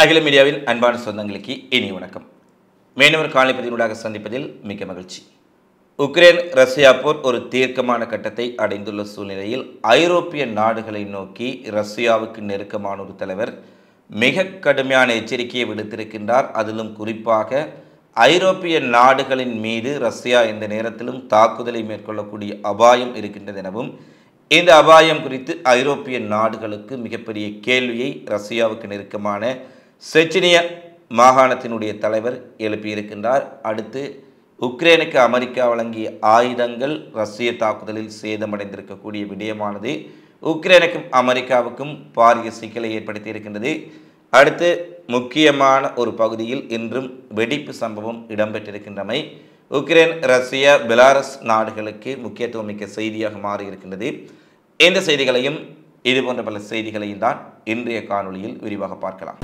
அகில மீடியாவின் அன்பான சொந்தங்களுக்கு இனி வணக்கம் மேனவர் காலைப்பதினூடாக சந்திப்பதில் மிக்க மகிழ்ச்சி உக்ரைன் ரஷ்யா போர் ஒரு தீர்க்கமான கட்டத்தை அடைந்துள்ள சூழ்நிலையில் ஐரோப்பிய நாடுகளை நோக்கி ரஷ்யாவுக்கு நெருக்கமான ஒரு தலைவர் மிக கடுமையான எச்சரிக்கையை விடுத்திருக்கின்றார் அதிலும் குறிப்பாக ஐரோப்பிய நாடுகளின் மீது ரஷ்யா இந்த நேரத்திலும் தாக்குதலை மேற்கொள்ளக்கூடிய அபாயம் இருக்கின்றது எனவும் இந்த அபாயம் குறித்து ஐரோப்பிய நாடுகளுக்கு மிகப்பெரிய கேள்வியை ரஷ்யாவுக்கு நெருக்கமான செச்சினிய மாகாணத்தினுடைய தலைவர் எழுப்பியிருக்கின்றார் அடுத்து உக்ரைனுக்கு அமெரிக்கா வழங்கிய ஆயுதங்கள் ரஷ்ய தாக்குதலில் சேதமடைந்திருக்கக்கூடிய விடயமானது உக்ரைனுக்கும் அமெரிக்காவுக்கும் பாரிய சிக்கலை ஏற்படுத்தி இருக்கின்றது அடுத்து முக்கியமான ஒரு பகுதியில் இன்றும் வெடிப்பு சம்பவம் இடம்பெற்றிருக்கின்றமை உக்ரைன் ரஷ்யா பெலாரஸ் நாடுகளுக்கு முக்கியத்துவம் மிக்க செய்தியாக மாறியிருக்கின்றது இந்த செய்திகளையும் இது போன்ற பல செய்திகளையும் தான் இன்றைய காணொளியில் விரிவாக பார்க்கலாம்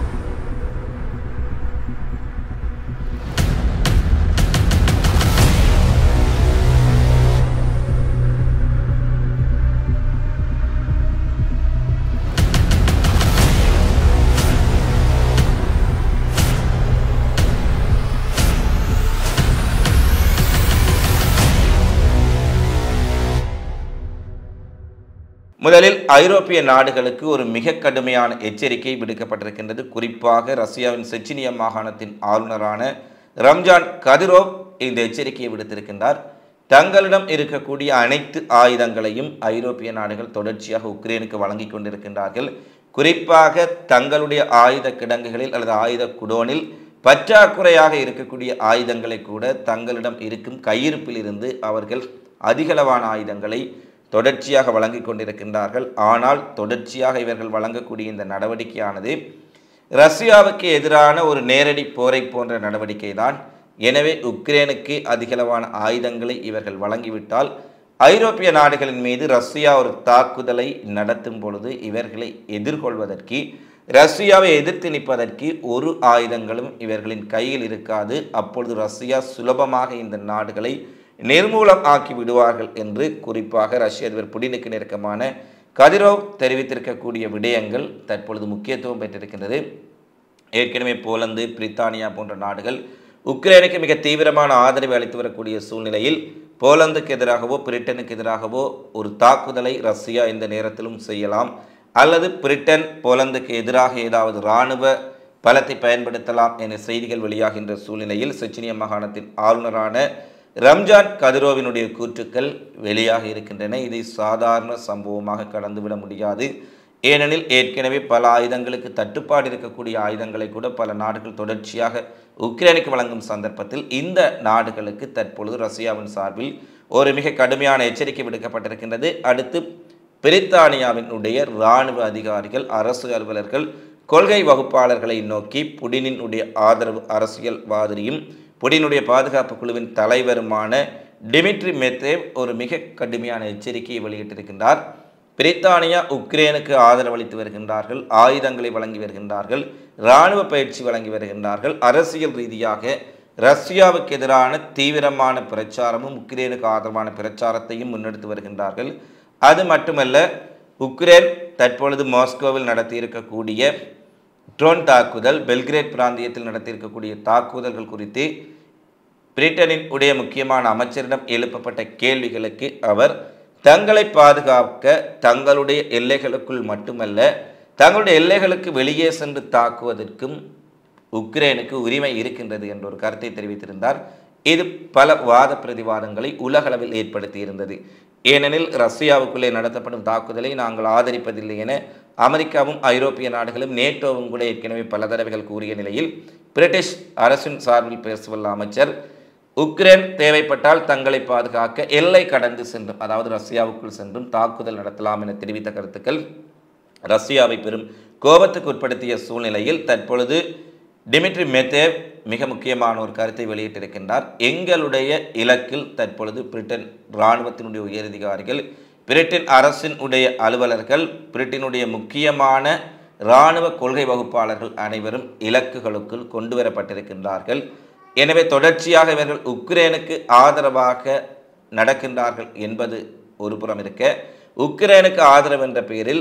முதலில் ஐரோப்பிய நாடுகளுக்கு ஒரு மிக கடுமையான எச்சரிக்கை விடுக்கப்பட்டிருக்கின்றது குறிப்பாக ரஷ்யாவின் செச்சினிய மாகாணத்தின் ஆளுநரான ரம்ஜான் கதிரோவ் இந்த எச்சரிக்கையை விடுத்திருக்கின்றார் தங்களிடம் இருக்கக்கூடிய அனைத்து ஆயுதங்களையும் ஐரோப்பிய நாடுகள் தொடர்ச்சியாக உக்ரைனுக்கு வழங்கி கொண்டிருக்கின்றார்கள் குறிப்பாக தங்களுடைய ஆயுத கிடங்குகளில் அல்லது ஆயுத குடோனில் பற்றாக்குறையாக இருக்கக்கூடிய ஆயுதங்களை கூட தங்களிடம் இருக்கும் கையிருப்பில் இருந்து அவர்கள் அதிகளவான ஆயுதங்களை தொடர்ச்சியாக வழங்கி கொண்டிருக்கின்றார்கள் ஆனால் தொடர்ச்சியாக இவர்கள் வழங்கக்கூடிய இந்த நடவடிக்கையானது ரஷ்யாவுக்கு எதிரான ஒரு நேரடி போரை போன்ற நடவடிக்கை தான் எனவே உக்ரைனுக்கு அதிகளவான ஆயுதங்களை இவர்கள் வழங்கிவிட்டால் ஐரோப்பிய நாடுகளின் மீது ரஷ்யா ஒரு தாக்குதலை நடத்தும் பொழுது இவர்களை எதிர்கொள்வதற்கு ரஷ்யாவை எதிர்த்து நிற்பதற்கு ஒரு ஆயுதங்களும் இவர்களின் கையில் இருக்காது அப்பொழுது ரஷ்யா சுலபமாக இந்த நாடுகளை நிர்மூலம் ஆக்கி விடுவார்கள் என்று குறிப்பாக ரஷ்ய அதிபர் புடினுக்கு நெருக்கமான கதிரோவ் தெரிவித்திருக்கக்கூடிய விடயங்கள் தற்பொழுது முக்கியத்துவம் பெற்றிருக்கின்றது ஏற்கனவே போலந்து பிரித்தானியா போன்ற நாடுகள் உக்ரைனுக்கு மிக தீவிரமான ஆதரவை அளித்து வரக்கூடிய சூழ்நிலையில் போலந்துக்கு எதிராகவோ பிரிட்டனுக்கு எதிராகவோ ஒரு தாக்குதலை ரஷ்யா இந்த நேரத்திலும் செய்யலாம் அல்லது பிரிட்டன் போலந்துக்கு எதிராக ஏதாவது இராணுவ பலத்தை பயன்படுத்தலாம் என செய்திகள் வெளியாகின்ற சூழ்நிலையில் செச்சினிய மாகாணத்தின் ஆளுநரான ரம்ஜான் கதிரோவினுடைய கூற்றுக்கள் வெளியாக இருக்கின்றன இதை சாதாரண சம்பவமாக கடந்துவிட முடியாது ஏனெனில் ஏற்கனவே பல ஆயுதங்களுக்கு தட்டுப்பாடு இருக்கக்கூடிய ஆயுதங்களை கூட பல நாடுகள் தொடர்ச்சியாக உக்ரைனுக்கு வழங்கும் சந்தர்ப்பத்தில் இந்த நாடுகளுக்கு தற்பொழுது ரஷ்யாவின் சார்பில் ஒரு மிக கடுமையான எச்சரிக்கை விடுக்கப்பட்டிருக்கின்றது அடுத்து பிரித்தானியாவினுடைய இராணுவ அதிகாரிகள் அரசு அலுவலர்கள் கொள்கை வகுப்பாளர்களை நோக்கி புடினினுடைய ஆதரவு அரசியல்வாதியும் புடினுடைய பாதுகாப்பு குழுவின் தலைவருமான டிமிட்ரி மெத்தேவ் ஒரு மிக கடுமையான எச்சரிக்கையை வெளியிட்டிருக்கின்றார் பிரித்தானியா உக்ரைனுக்கு ஆதரவளித்து வருகின்றார்கள் ஆயுதங்களை வழங்கி வருகின்றார்கள் இராணுவ பயிற்சி வழங்கி வருகின்றார்கள் அரசியல் ரீதியாக ரஷ்யாவுக்கு எதிரான தீவிரமான பிரச்சாரமும் உக்ரைனுக்கு ஆதரவான பிரச்சாரத்தையும் முன்னெடுத்து வருகின்றார்கள் அது மட்டுமல்ல உக்ரைன் தற்பொழுது மாஸ்கோவில் நடத்தியிருக்கக்கூடிய ட்ரோன் தாக்குதல் பெல்கிரேட் பிராந்தியத்தில் நடத்தியிருக்கக்கூடிய தாக்குதல்கள் குறித்து பிரிட்டனின் உடைய முக்கியமான அமைச்சரிடம் எழுப்பப்பட்ட கேள்விகளுக்கு அவர் தங்களை பாதுகாக்க தங்களுடைய எல்லைகளுக்குள் மட்டுமல்ல தங்களுடைய எல்லைகளுக்கு வெளியே சென்று தாக்குவதற்கும் உக்ரைனுக்கு உரிமை இருக்கின்றது என்ற ஒரு கருத்தை தெரிவித்திருந்தார் இது பல வாத பிரதிவாதங்களை உலகளவில் ஏற்படுத்தி இருந்தது ஏனெனில் ரஷ்யாவுக்குள்ளே நடத்தப்படும் தாக்குதலை நாங்கள் ஆதரிப்பதில்லை என அமெரிக்காவும் ஐரோப்பிய நாடுகளும் நேட்டோவும் கூட ஏற்கனவே பல தடவைகள் கூறிய நிலையில் பிரிட்டிஷ் அரசின் சார்பில் பேசவல்ல அமைச்சர் உக்ரைன் தேவைப்பட்டால் தங்களை பாதுகாக்க எல்லை கடந்து சென்றும் அதாவது ரஷ்யாவுக்குள் சென்றும் தாக்குதல் நடத்தலாம் என தெரிவித்த கருத்துக்கள் ரஷ்யாவை பெரும் கோபத்துக்கு உட்படுத்திய சூழ்நிலையில் தற்பொழுது டிமிட்ரி மெத்தேவ் மிக முக்கியமான ஒரு கருத்தை வெளியிட்டிருக்கின்றார் எங்களுடைய இலக்கில் தற்பொழுது பிரிட்டன் இராணுவத்தினுடைய உயரதிகாரிகள் பிரிட்டன் அரசின் உடைய அலுவலர்கள் பிரிட்டனுடைய முக்கியமான இராணுவ கொள்கை வகுப்பாளர்கள் அனைவரும் இலக்குகளுக்குள் கொண்டு வரப்பட்டிருக்கின்றார்கள் எனவே தொடர்ச்சியாக இவர்கள் உக்ரைனுக்கு ஆதரவாக நடக்கின்றார்கள் என்பது ஒரு புறம் இருக்க உக்ரைனுக்கு ஆதரவு என்ற பெயரில்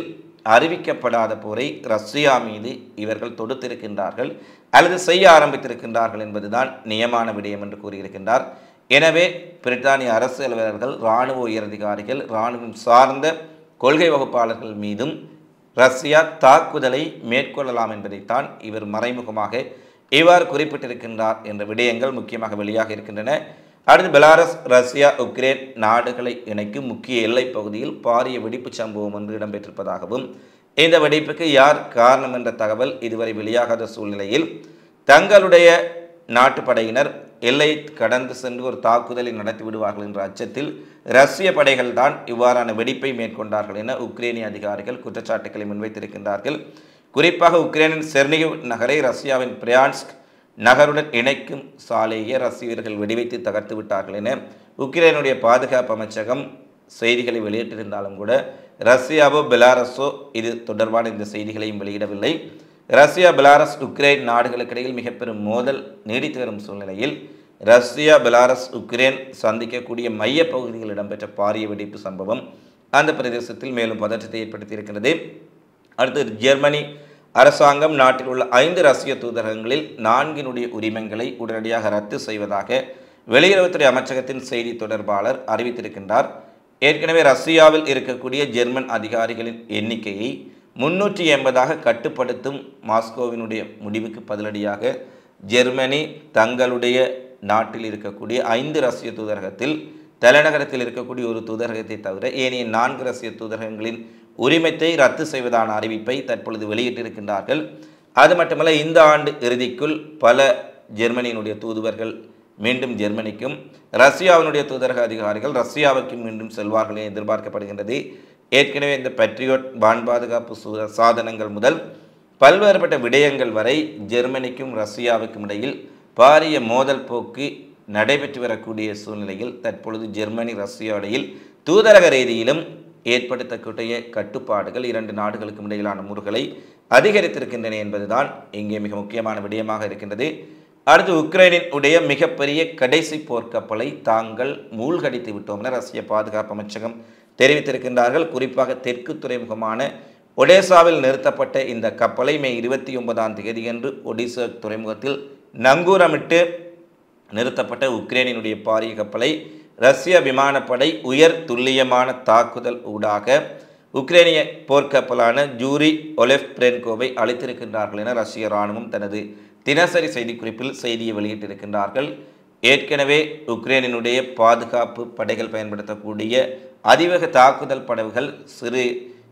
அறிவிக்கப்படாத போரை ரஷ்யா மீது இவர்கள் தொடுத்திருக்கின்றார்கள் அல்லது செய்ய ஆரம்பித்திருக்கின்றார்கள் என்பதுதான் நியமான விடயம் என்று கூறியிருக்கின்றார் எனவே பிரித்தானிய அரசு அலுவலர்கள் இராணுவ உயரதிகாரிகள் இராணுவம் சார்ந்த கொள்கை வகுப்பாளர்கள் மீதும் ரஷ்யா தாக்குதலை மேற்கொள்ளலாம் என்பதைத்தான் இவர் மறைமுகமாக இவ்வாறு குறிப்பிட்டிருக்கின்றார் என்ற விடயங்கள் முக்கியமாக வெளியாக இருக்கின்றன அடுத்து பெலாரஸ் ரஷ்யா உக்ரைன் நாடுகளை இணைக்கும் முக்கிய எல்லைப் பகுதியில் பாரிய வெடிப்புச் சம்பவம் ஒன்று இடம்பெற்றிருப்பதாகவும் இந்த வெடிப்புக்கு யார் காரணம் என்ற தகவல் இதுவரை வெளியாகாத சூழ்நிலையில் தங்களுடைய நாட்டுப்படையினர் எல்லை கடந்து சென்று ஒரு தாக்குதலை நடத்தி விடுவார்கள் என்ற அச்சத்தில் ரஷ்ய படைகள் தான் இவ்வாறான வெடிப்பை மேற்கொண்டார்கள் என உக்ரைனிய அதிகாரிகள் குற்றச்சாட்டுக்களை முன்வைத்திருக்கின்றார்கள் குறிப்பாக உக்ரைனின் செர்னிகிவ் நகரை ரஷ்யாவின் பிரியான்ஸ்க் நகருடன் இணைக்கும் சாலையை ரஷ்யர்கள் வெடிவைத்து தகர்த்து விட்டார்கள் என உக்ரைனுடைய பாதுகாப்பு அமைச்சகம் செய்திகளை வெளியிட்டிருந்தாலும் கூட ரஷ்யாவோ பெலாரஸோ இது தொடர்பான இந்த செய்திகளையும் வெளியிடவில்லை ரஷ்யா பெலாரஸ் உக்ரைன் நாடுகளுக்கிடையில் மிக பெரும் மோதல் நீடித்து வரும் சூழ்நிலையில் ரஷ்யா பெலாரஸ் உக்ரைன் சந்திக்கக்கூடிய மைய பகுதியில் இடம்பெற்ற பாரிய வெடிப்பு சம்பவம் அந்த பிரதேசத்தில் மேலும் பதற்றத்தை ஏற்படுத்தியிருக்கிறது அடுத்து ஜெர்மனி அரசாங்கம் நாட்டில் உள்ள ஐந்து ரஷ்ய தூதரகங்களில் நான்கினுடைய உரிமங்களை உடனடியாக ரத்து செய்வதாக வெளியுறவுத்துறை அமைச்சகத்தின் செய்தி தொடர்பாளர் அறிவித்திருக்கின்றார் ஏற்கனவே ரஷ்யாவில் இருக்கக்கூடிய ஜெர்மன் அதிகாரிகளின் எண்ணிக்கையை முன்னூற்றி எண்பதாக கட்டுப்படுத்தும் மாஸ்கோவினுடைய முடிவுக்கு பதிலடியாக ஜெர்மனி தங்களுடைய நாட்டில் இருக்கக்கூடிய ஐந்து ரஷ்ய தூதரகத்தில் தலைநகரத்தில் இருக்கக்கூடிய ஒரு தூதரகத்தை தவிர ஏனைய நான்கு ரஷ்ய தூதரகங்களின் உரிமத்தை ரத்து செய்வதான அறிவிப்பை தற்பொழுது வெளியிட்டிருக்கின்றார்கள் அது மட்டுமல்ல இந்த ஆண்டு இறுதிக்குள் பல ஜெர்மனியினுடைய தூதுவர்கள் மீண்டும் ஜெர்மனிக்கும் ரஷ்யாவினுடைய தூதரக அதிகாரிகள் ரஷ்யாவுக்கும் மீண்டும் செல்வார்கள் என எதிர்பார்க்கப்படுகின்றது ஏற்கனவே இந்த பெட்ரியோட் வான் பாதுகாப்பு சு- சாதனங்கள் முதல் பல்வேறுபட்ட விடயங்கள் வரை ஜெர்மனிக்கும் ரஷ்யாவுக்கும் இடையில் பாரிய மோதல் போக்கு நடைபெற்று வரக்கூடிய சூழ்நிலையில் தற்பொழுது ஜெர்மனி ரஷ்யா இடையில் தூதரக ரீதியிலும் ஏற்படுத்தக்கூடிய கட்டுப்பாடுகள் இரண்டு நாடுகளுக்கும் இடையிலான முறுகளை அதிகரித்திருக்கின்றன என்பதுதான் இங்கே மிக முக்கியமான விடயமாக இருக்கின்றது அடுத்து உக்ரைனின் உடைய மிகப்பெரிய கடைசி போர்க்கப்பலை தாங்கள் மூழ்கடித்து விட்டோம் என ரஷ்ய பாதுகாப்பு அமைச்சகம் தெரிவித்திருக்கின்றார்கள் குறிப்பாக தெற்கு துறைமுகமான ஒடேசாவில் நிறுத்தப்பட்ட இந்த கப்பலை மே இருபத்தி ஒன்பதாம் தேதியன்று ஒடிசா துறைமுகத்தில் நங்கூரமிட்டு நிறுத்தப்பட்ட உக்ரைனினுடைய பாரிய கப்பலை ரஷ்ய விமானப்படை உயர் துல்லியமான தாக்குதல் ஊடாக உக்ரைனிய போர்க்கப்பலான ஜூரி ஒலெஃப் பிரென்கோவை அழைத்திருக்கின்றார்கள் என ரஷ்ய இராணுவம் தனது தினசரி செய்திக்குறிப்பில் செய்தியை வெளியிட்டிருக்கின்றார்கள் ஏற்கனவே உக்ரைனினுடைய பாதுகாப்பு படைகள் பயன்படுத்தக்கூடிய அதிவேக தாக்குதல் படகுகள் சிறு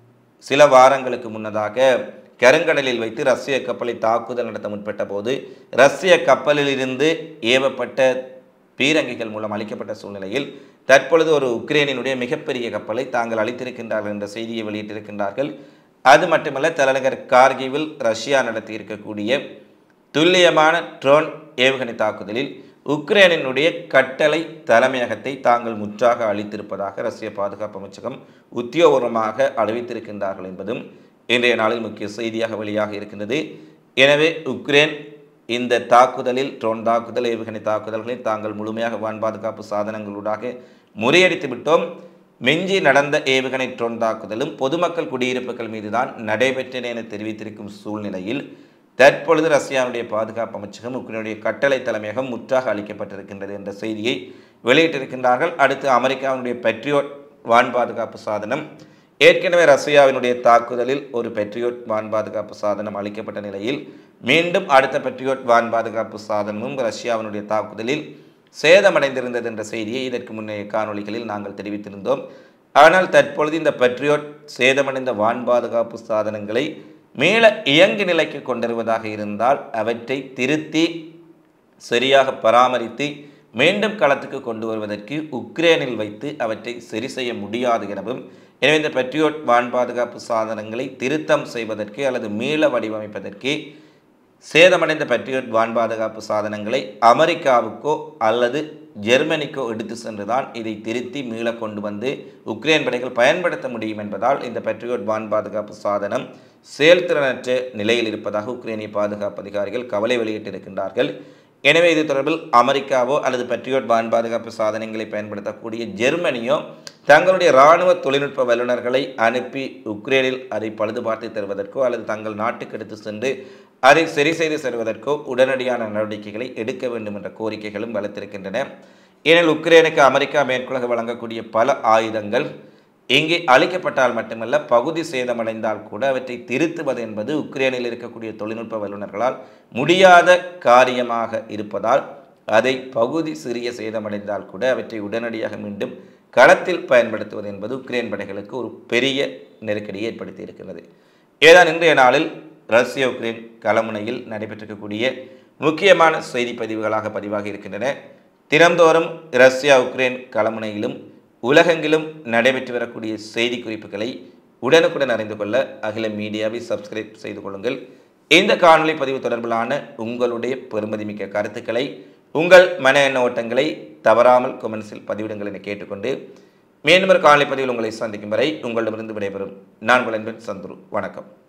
சில வாரங்களுக்கு முன்னதாக கருங்கடலில் வைத்து ரஷ்ய கப்பலை தாக்குதல் நடத்த முற்பட்ட போது ரஷ்ய கப்பலிலிருந்து ஏவப்பட்ட பீரங்கிகள் மூலம் அளிக்கப்பட்ட சூழ்நிலையில் தற்பொழுது ஒரு உக்ரைனினுடைய மிகப்பெரிய கப்பலை தாங்கள் அளித்திருக்கின்றார்கள் என்ற செய்தியை வெளியிட்டிருக்கின்றார்கள் அது மட்டுமல்ல தலைநகர் கார்கிவில் ரஷ்யா நடத்தி இருக்கக்கூடிய துல்லியமான ட்ரோன் ஏவுகணை தாக்குதலில் உக்ரைனினுடைய கட்டளை தலைமையகத்தை தாங்கள் முற்றாக அளித்திருப்பதாக ரஷ்ய பாதுகாப்பு அமைச்சகம் உத்தியோகபூர்வமாக அறிவித்திருக்கின்றார்கள் என்பதும் இன்றைய நாளில் முக்கிய செய்தியாக வெளியாக இருக்கின்றது எனவே உக்ரைன் இந்த தாக்குதலில் ட்ரோன் தாக்குதல் ஏவுகணை தாக்குதல்களை தாங்கள் முழுமையாக வான் பாதுகாப்பு சாதனங்களூடாக முறியடித்து விட்டோம் மிஞ்சி நடந்த ஏவுகணை ட்ரோன் தாக்குதலும் பொதுமக்கள் குடியிருப்புகள் மீதுதான் நடைபெற்றன என தெரிவித்திருக்கும் சூழ்நிலையில் தற்பொழுது ரஷ்யாவுடைய பாதுகாப்பு அமைச்சகம் உக்ரைனுடைய கட்டளை தலைமையகம் முற்றாக அளிக்கப்பட்டிருக்கின்றது என்ற செய்தியை வெளியிட்டிருக்கின்றார்கள் அடுத்து அமெரிக்காவினுடைய பெட்ரியோட் வான் பாதுகாப்பு சாதனம் ஏற்கனவே ரஷ்யாவினுடைய தாக்குதலில் ஒரு பெட்ரியோட் வான் பாதுகாப்பு சாதனம் அளிக்கப்பட்ட நிலையில் மீண்டும் அடுத்த பெட்ரியோட் வான் பாதுகாப்பு சாதனமும் ரஷ்யாவினுடைய தாக்குதலில் சேதமடைந்திருந்தது என்ற செய்தியை இதற்கு முன்னைய காணொளிகளில் நாங்கள் தெரிவித்திருந்தோம் ஆனால் தற்பொழுது இந்த பெட்ரியோட் சேதமடைந்த வான் பாதுகாப்பு சாதனங்களை மீள இயங்கு நிலைக்கு கொண்டிருவதாக இருந்தால் அவற்றை திருத்தி சரியாக பராமரித்து மீண்டும் களத்துக்கு கொண்டு வருவதற்கு உக்ரைனில் வைத்து அவற்றை சரி செய்ய முடியாது எனவும் எனவே இந்த பெட்ரியோட் வான் பாதுகாப்பு சாதனங்களை திருத்தம் செய்வதற்கு அல்லது மீள வடிவமைப்பதற்கு சேதமடைந்த பெட்ரியோட் வான் பாதுகாப்பு சாதனங்களை அமெரிக்காவுக்கோ அல்லது ஜெர்மனிக்கோ எடுத்து சென்றுதான் இதை திருத்தி மீள கொண்டு வந்து உக்ரைன் படைகள் பயன்படுத்த முடியும் என்பதால் இந்த பெட்ரியோட் வான் பாதுகாப்பு சாதனம் செயல்திறனற்ற நிலையில் இருப்பதாக உக்ரைனிய பாதுகாப்பு அதிகாரிகள் கவலை வெளியிட்டிருக்கின்றார்கள் எனவே இது தொடர்பில் அமெரிக்காவோ அல்லது பெட்ரியோட் வான் பாதுகாப்பு சாதனங்களை பயன்படுத்தக்கூடிய ஜெர்மனியோ தங்களுடைய இராணுவ தொழில்நுட்ப வல்லுநர்களை அனுப்பி உக்ரைனில் அதை பழுதுபார்த்து தருவதற்கோ அல்லது தங்கள் நாட்டுக்கு எடுத்து சென்று அதை சரி செய்து செல்வதற்கோ உடனடியான நடவடிக்கைகளை எடுக்க வேண்டும் என்ற கோரிக்கைகளும் வலுத்திருக்கின்றன ஏனெனில் உக்ரைனுக்கு அமெரிக்கா மேற்குலக வழங்கக்கூடிய பல ஆயுதங்கள் இங்கே அளிக்கப்பட்டால் மட்டுமல்ல பகுதி சேதமடைந்தால் கூட அவற்றை திருத்துவது என்பது உக்ரைனில் இருக்கக்கூடிய தொழில்நுட்ப வல்லுநர்களால் முடியாத காரியமாக இருப்பதால் அதை பகுதி சிறிய சேதமடைந்தால் கூட அவற்றை உடனடியாக மீண்டும் களத்தில் பயன்படுத்துவது என்பது உக்ரைன் படைகளுக்கு ஒரு பெரிய நெருக்கடியை ஏற்படுத்தி இருக்கிறது ஏதான் இன்றைய நாளில் ரஷ்ய உக்ரைன் களமுனையில் நடைபெற்றிருக்கக்கூடிய முக்கியமான செய்தி பதிவுகளாக பதிவாகி இருக்கின்றன தினந்தோறும் ரஷ்யா உக்ரைன் களமுனையிலும் உலகெங்கிலும் நடைபெற்று வரக்கூடிய செய்தி குறிப்புகளை உடனுக்குடன் அறிந்து கொள்ள அகில மீடியாவை சப்ஸ்கிரைப் செய்து கொள்ளுங்கள் இந்த காணொளி பதிவு தொடர்பிலான உங்களுடைய பெருமதிமிக்க கருத்துக்களை உங்கள் மன எண்ண ஓட்டங்களை தவறாமல் கொமெண்ட்ஸில் பதிவிடுங்கள் என கேட்டுக்கொண்டு மீண்டும் ஒரு காணொளி பதிவில் உங்களை சந்திக்கும் வரை உங்களிடமிருந்து விடைபெறும் நான் உங்கள் அன்பின் சந்துரு வணக்கம்